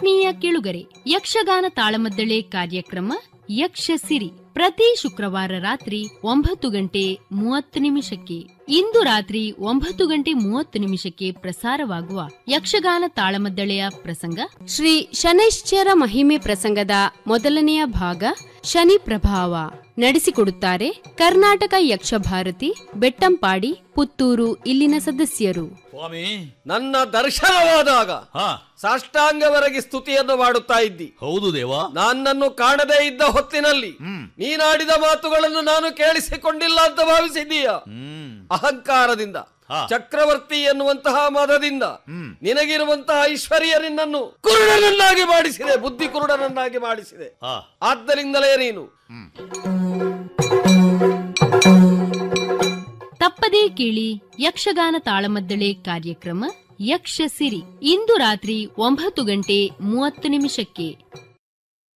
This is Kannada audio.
ಆತ್ಮೀಯ ಕೇಳುಗರೆ ಯಕ್ಷಗಾನ ತಾಳಮದ್ದಳೆ ಕಾರ್ಯಕ್ರಮ ಯಕ್ಷ ಸಿರಿ ಪ್ರತಿ ಶುಕ್ರವಾರ ರಾತ್ರಿ ಒಂಬತ್ತು ಗಂಟೆ ಮೂವತ್ತು ನಿಮಿಷಕ್ಕೆ ಇಂದು ರಾತ್ರಿ ಒಂಬತ್ತು ಗಂಟೆ ಮೂವತ್ತು ನಿಮಿಷಕ್ಕೆ ಪ್ರಸಾರವಾಗುವ ಯಕ್ಷಗಾನ ತಾಳಮದ್ದಳೆಯ ಪ್ರಸಂಗ ಶ್ರೀ ಶನೈಶ್ಚರ ಮಹಿಮೆ ಪ್ರಸಂಗದ ಮೊದಲನೆಯ ಭಾಗ ಶನಿ ಪ್ರಭಾವ ನಡೆಸಿಕೊಡುತ್ತಾರೆ ಕರ್ನಾಟಕ ಯಕ್ಷಭಾರತಿ ಬೆಟ್ಟಂಪಾಡಿ ಪುತ್ತೂರು ಇಲ್ಲಿನ ಸದಸ್ಯರು ಸ್ವಾಮಿ ನನ್ನ ದರ್ಶನವಾದಾಗ ಹಾ ಸಾಷ್ಟಾಂಗವರೆಗೆ ಸ್ತುತಿಯನ್ನು ಮಾಡುತ್ತಾ ಇದ್ದಿ ಹೌದು ದೇವಾ ನನ್ನನ್ನು ಕಾಣದೇ ಇದ್ದ ಹೊತ್ತಿನಲ್ಲಿ ಹ್ಮ್ ನೀನಾಡಿದ ಮಾತುಗಳನ್ನು ನಾನು ಕೇಳಿಸಿಕೊಂಡಿಲ್ಲ ಅಂತ ಭಾವಿಸಿದ್ದೀಯ ಹ್ಮ್ ಅಹಂಕಾರದಿಂದ ಹಾ. ಚಕ್ರವರ್ತಿ ಎನ್ನುವಂತಹ ಮದದಿಂದ ಹ್ಮ್. ನಿನಗಿರುವಂತಹ ಐಶ್ವರ್ಯ ನಿನ್ನನ್ನು ಕುರುಡನನ್ನಾಗಿ ಮಾಡಿಸಿದೆ ಬುದ್ಧಿ ಕುರುಡನನ್ನಾಗಿ ಮಾಡಿಸಿದೆ ಹಾ ಆದ್ದರಿಂದಲೇ ನೀನು ತಪ್ಪದೇ ಕೇಳಿ ಯಕ್ಷಗಾನ ತಾಳಮದ್ದಳೆ ಕಾರ್ಯಕ್ರಮ ಯಕ್ಷ ಸಿರಿ ಇಂದು ರಾತ್ರಿ ಒಂಬತ್ತು ಗಂಟೆ ಮೂವತ್ತು ನಿಮಿಷಕ್ಕೆ